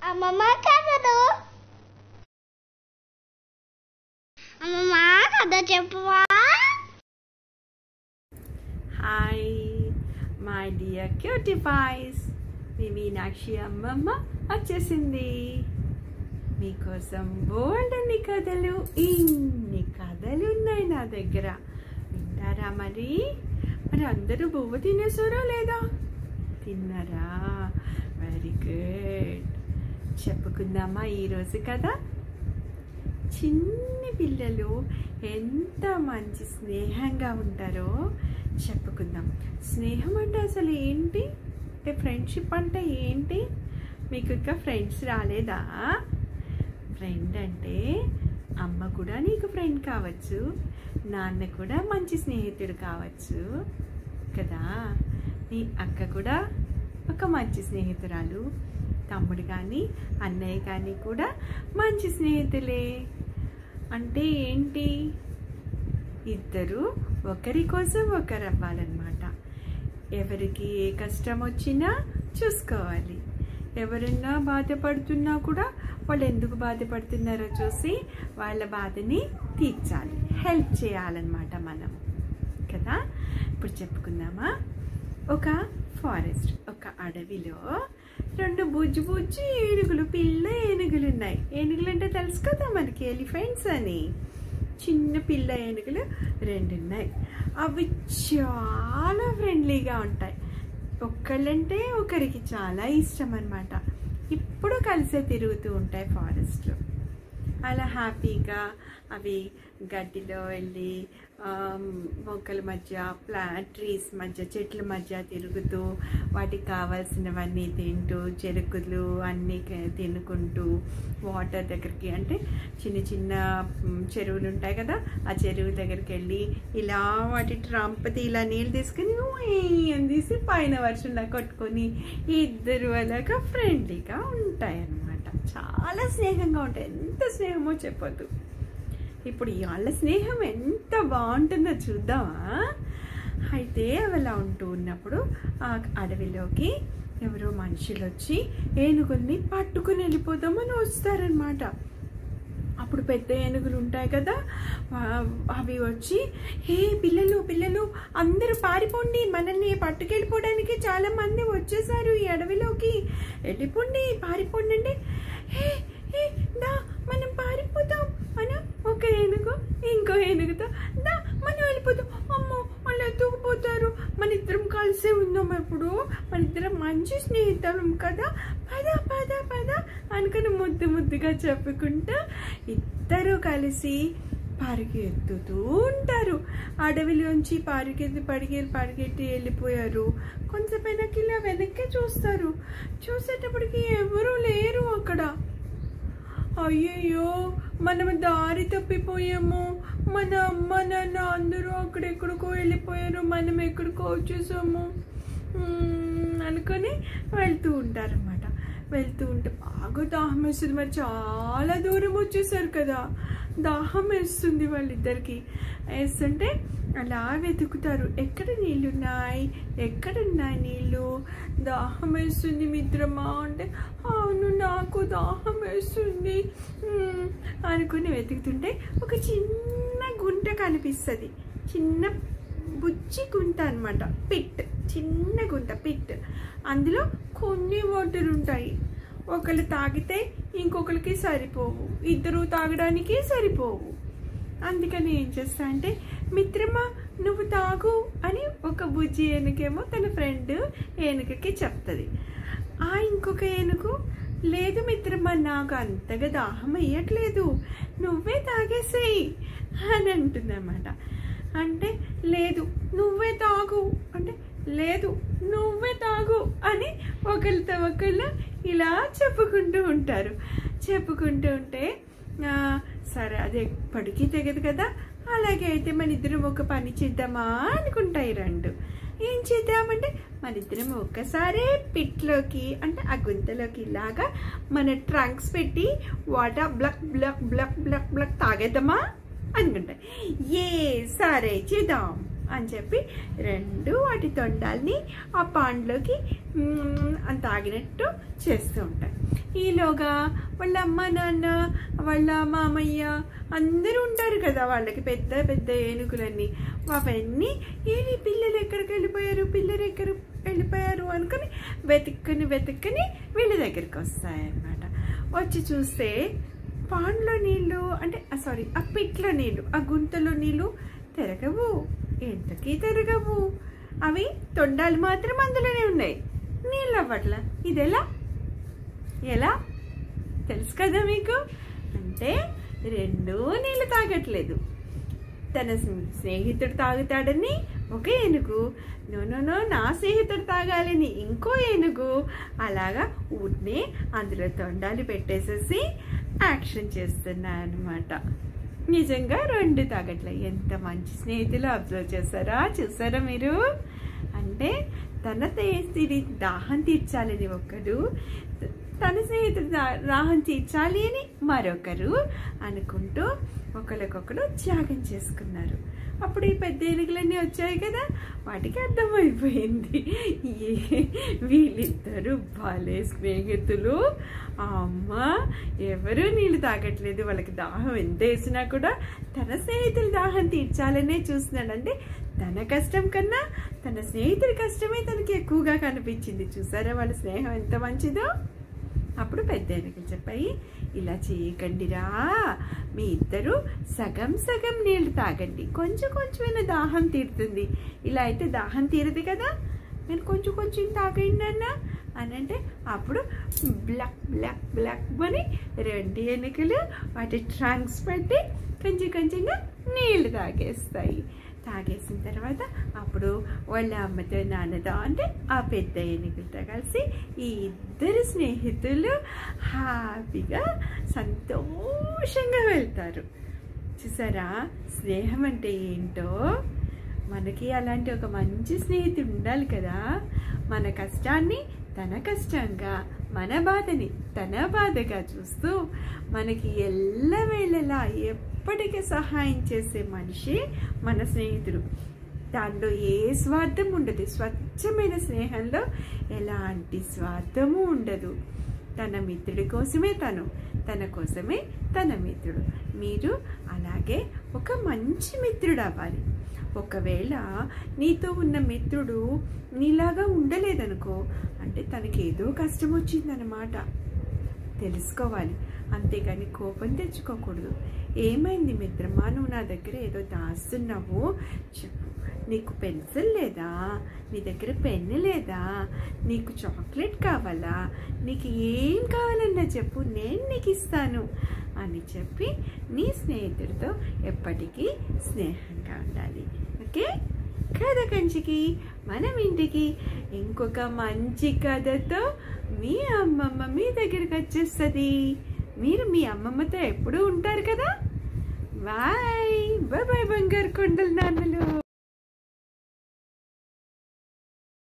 అమ్మమ్మ కథలు అమ్మమ్మ కథ చెప్పువా hi my dear cutie pies మీ మీనాక్షి అమ్మమ్మ వచ్చేసింది మీకోసం బోల్డ్ అన్ని కథలు ఇన్ని కథలు ఉన్నాయి నా దగ్గర వింటారా మరి మరి అందరూ బువ్వ తినేసారా లేదా తిన్నారా వెరీ గుడ్ చెప్పుకుందామా ఈరోజు కదా చిన్ని పిల్లలు ఎంత మంచి స్నేహంగా ఉంటారో చెప్పుకుందాం స్నేహం అంటే అసలు ఏంటి అంటే ఫ్రెండ్షిప్ అంటే ఏంటి మీకు ఇంకా ఫ్రెండ్స్ రాలేదా ఫ్రెండ్ అంటే అమ్మ కూడా నీకు ఫ్రెండ్ కావచ్చు నాన్న కూడా మంచి స్నేహితుడు కావచ్చు కదా నీ అక్క కూడా ఒక మంచి స్నేహితురాలు తమ్ముడు కానీ అన్నయ్య కానీ కూడా మంచి స్నేహితులే అంటే ఏంటి ఇద్దరు ఒకరి కోసం ఒకరు అవ్వాలన్నమాట ఎవరికి ఏ కష్టం వచ్చినా చూసుకోవాలి ఎవరైనా బాధపడుతున్నా కూడా వాళ్ళు ఎందుకు బాధపడుతున్నారో చూసి వాళ్ళ బాధని తీర్చాలి హెల్ప్ చేయాలన్నమాట మనం కదా ఇప్పుడు చెప్పుకుందామా ఒక ఫారెస్ట్ ఒక అడవిలో రెండు బుజ్జు బుజ్జు ఏనుగులు పిల్ల ఏనుగులు ఉన్నాయి ఏనుగులు అంటే తెలుసు కదా మనకి ఎలిఫెంట్స్ అని చిన్న పిల్ల ఏనుగులు రెండు ఉన్నాయి అవి చాలా ఫ్రెండ్లీగా ఉంటాయి ఒక్కళ్ళంటే ఒకరికి చాలా ఇష్టం అనమాట ఇప్పుడు కలిసే తిరుగుతూ ఉంటాయి ఫారెస్ట్లో అలా హ్యాపీగా అవి గడ్డిలో వెళ్ళి ఆమ్, మొక్కల మధ్య ప్లా ట్రీస్ మధ్య చెట్ల మధ్య తిరుగుతూ వాటికి కావాల్సినవన్నీ తింటూ చెరుకులు అన్నీ క- తినుకుంటూ వాటర్ దగ్గరికి అంటే చిన్న చిన్న మ్, చెరువులు ఉంటాయి కదా ఆ చెరువు దగ్గరికి వెళ్ళి ఇలా వాటి ట్రంపతి ఇలా నీళ్ళు తీసుకుని ఉయ్ అని తీసి పైన వర్షంలో కొట్టుకొని ఇద్దరు అలాగా ఫ్రెండ్లీగా ఉంటాయి అన్నమాట చాలా స్నేహంగా ఉంటాయి ఎంత స్నేహమో చెప్పొద్దు ఇప్పుడు వాళ్ళ స్నేహం ఎంత బాగుంటుందో చూద్దామా అయితే అవి అలా ఉంటూ ఉన్నప్పుడు ఆ అడవిలోకి ఎవరో మనుషులు వచ్చి ఏనుగుల్ని పట్టుకుని వెళ్ళిపోదామని వస్తారనమాట అప్పుడు పెద్ద ఏనుగులు ఉంటాయి కదా ఆ- అవి వచ్చి హే పిల్లలు పిల్లలు అందరూ పారిపోండి మనల్ని పట్టుకెళ్ళిపోవడానికి చాలా మంది వచ్చేసారు ఈ అడవిలోకి వెళ్ళిపోండి పారిపోండి అంటే హే హే దా మనం పారిపోతాం మన ఒక ఏనుగు ఇంకో ఏనుగుతో దా మనం వెళ్ళిపోతాం అమ్మో వాళ్ళు ఎత్తుకుపోతారు మన ఇద్దరం కలిసే ఉన్నాం ఇప్పుడు మన ఇద్దరం మంచి స్నేహితులం కదా పద పద పద అనుకుని ముద్దు ముద్దుగా చెప్పుకుంటా ఇద్దరు కలిసి పరిగెత్తుతూ ఉంటారు అడవిలోంచి పరిగెత్తి పరిగెత్తి పరిగెత్తి వెళ్ళిపోయారు కొంచెంసేపైనాకి ఇలా వెనక్కి చూస్తారు చూసేటప్పటికి ఎవరూ లేరు అక్కడ అయ్యయ్యో మనం దారి తప్పిపోయాము మన అమ్మ నాన్న అందరూ అక్కడెక్కడికో వెళ్ళిపోయారు మనం ఎక్కడికో వచ్చేసాము మ్మ్, అనుకొని వెళ్తూ ఉంటారన్నమాట వెళ్తూ ఉంటే బాగా దాహం వేస్తుంది మరి చాలా దూరం వచ్చేసారు కదా దాహం వేస్తుంది వాళ్ళిద్దరికి వేస్తుంటే అలా వెతుకుతారు ఎక్కడ నీళ్ళున్నాయి ఎక్కడున్నాయి నీళ్ళు దాహం వేస్తుంది మిత్రమా అంటే అవును నాకు దాహం వేస్తుంది మ్మ్, అనుకుని వెతుకుతుంటే ఒక చిన్న గుంట కనిపిస్తుంది చిన్న బుజ్జి గుంట అనమాట పిట్ చిన్న గుంట పిట్ అందులో కొన్ని వాటర్ ఉంటాయి ఒకళ్ళు తాగితే ఇంకొకరికి సరిపోవు ఇద్దరు తాగడానికి సరిపోవు అందుకని ఏం చేస్తా అంటే మిత్రమా నువ్వు తాగు అని ఒక బుజ్జి ఏనుగేమో తన ఫ్రెండ్ ఏనుగకి చెప్తుంది ఆ ఇంకొక ఏనుగు లేదు మిత్రమా నాకు అంతగా దాహం వేయట్లేదు నువ్వే తాగేసేయి అని అంటుందన్నమాట అంటే లేదు నువ్వే తాగు అంటే లేదు నువ్వే తాగు అని ఒకరితో ఒకళ్ళు ఇలా చెప్పుకుంటూ ఉంటారు చెప్పుకుంటూ ఉంటే ఆ, సరే అది ఎప్పటికీ తెగదు కదా అలాగే అయితే మన ఇద్దరం ఒక పని చేద్దామా అనుకుంటాయి రెండు ఏం చేద్దామంటే మన ఇద్దరం ఒక్కసారే పిట్లోకి అంటే ఆ గుంతలోకి ఇలాగా మన ట్రంక్స్ పెట్టి వాటర్ బ్లక్ బ్లక్ బ్లక్ బ్లక్ బ్లక్ తాగేద్దామా అనుకుంటాయి ఏ సరే చేద్దాం అని చెప్పి రెండు వాటి తొండాల్ని ఆ పాండ్లోకి మ్మ్ అని తాగినట్టు చేస్తూ ఉంటారు ఈలోగా వాళ్ళ అమ్మ నాన్న వాళ్ళ మామయ్య అందరూ ఉంటారు కదా వాళ్ళకి పెద్ద పెద్ద ఏనుగులన్నీ అవన్నీ ఏది పిల్లలు ఎక్కడికి వెళ్ళిపోయారు పిల్లలు ఎక్కడ వెళ్ళిపోయారు అనుకుని వెతుక్కుని వెతుక్కుని వీళ్ళ దగ్గరికి వస్తాయన్నమాట వచ్చి చూస్తే పాండ్లో నీళ్ళు అంటే సారీ ఆ పిట్లో నీళ్ళు ఆ గుంతలో నీళ్ళు తిరగవు ఎంతకీ తిరగవు అవి తొండాలు మాత్రం అందులోనే ఉన్నాయి నీళ్ళు అవ్వట్ల ఇది ఎలా ఎలా తెలుసు కదా మీకు అంటే రెండూ నీళ్ళు తాగట్లేదు తన స్నే- స్నేహితుడు తాగుతాడని ఒక ఏనుగు నో నో నో నా స్నేహితుడు తాగాలని ఇంకో ఏనుగు అలాగా ఊరినే అందులో తొండాలు పెట్టేసేసి యాక్షన్ చేస్తున్నాయన్నమాట నిజంగా రెండు తాగట్లే ఎంత మంచి స్నేహితులు అబ్జర్వ్ చేశారా చూసారా మీరు అంటే తన స్నేహితుడి దాహం తీర్చాలని ఒకడు తన స్నేహితుడి దా- దాహం తీర్చాలి అని మరొకరు అనుకుంటూ ఒకరికొకరు త్యాగం చేసుకున్నారు అప్పుడు ఈ పెద్ద ఏనుగులన్నీ వచ్చాయి కదా వాటికి అర్థమైపోయింది ఏ వీళ్ళిద్దరు భలే స్నేహితులు అమ్మ ఎవరు నీళ్ళు తాగట్లేదు వాళ్ళకి దాహం ఎంత వేసినా కూడా తన స్నేహితుల దాహం తీర్చాలనే చూస్తున్నాడంటే తన కష్టం కన్నా తన స్నేహితుడి కష్టమే తనకి ఎక్కువగా కనిపించింది చూసారా వాళ్ళ స్నేహం ఎంత మంచిదో అప్పుడు పెద్ద ఏనుగులు చెప్పాయి ఇలా చేయకండిరా మీ ఇద్దరు సగం సగం నీళ్లు తాగండి కొంచెం కొంచెమైనా దాహం తీరుతుంది ఇలా అయితే దాహం తీరదు కదా నేను కొంచెం కొంచెం తాగండి అన్న అని అంటే అప్పుడు బ్లాక్ బ్లాక్ బ్లాక్ అని రెండు ఎన్నికలు వాటి ట్రంక్స్ పెట్టి కొంచెం కొంచెంగా నీళ్లు తాగేస్తాయి తాగేసిన తర్వాత అప్పుడు వాళ్ళ అమ్మతో నాన్నతో అంటే ఆ పెద్ద ఎన్నికలతో కలిసి ఈ ఇద్దరు స్నేహితులు హ్యాపీగా సంతోషంగా వెళ్తారు చూసారా స్నేహం అంటే ఏంటో మనకి అలాంటి ఒక మంచి స్నేహితుడు ఉండాలి కదా మన కష్టాన్ని తన కష్టంగా మన బాధని తన బాధగా చూస్తూ మనకి ఎల్లవేళలా ఎప్పటికీ సహాయం చేసే మనిషి మన స్నేహితుడు దానిలో ఏ స్వార్థం ఉండదు స్వచ్ఛమైన స్నేహంలో ఎలాంటి స్వార్థము ఉండదు తన మిత్రుడి కోసమే తను తన కోసమే తన మిత్రుడు మీరు అలాగే ఒక మంచి మిత్రుడు అవ్వాలి ఒకవేళ నీతో ఉన్న మిత్రుడు నీలాగా ఉండలేదనుకో అంటే తనకి ఏదో కష్టం వచ్చిందనమాట తెలుసుకోవాలి అంతేగాని కోపం తెచ్చుకోకూడదు ఏమైంది మిత్రమా నువ్వు నా దగ్గర ఏదో దాస్తున్నావు చెప్పు నీకు పెన్సిల్ లేదా నీ దగ్గర పెన్ను లేదా నీకు చాక్లెట్ కావాలా నీకు ఏం కావాలన్నా చెప్పు నేను నీకు ఇస్తాను అని చెప్పి నీ స్నేహితుడితో ఎప్పటికీ స్నేహంగా ఉండాలి ఓకే కథ కంచికి మనం ఇంటికి ఇంకొక మంచి కథతో మీ అమ్మమ్మ మీ దగ్గరికి వచ్చేస్తుంది మీరు మీ అమ్మమ్మతో ఎప్పుడూ ఉంటారు కదా బాయ్ బాయ్ బంగారు కొండలు నాన్నలు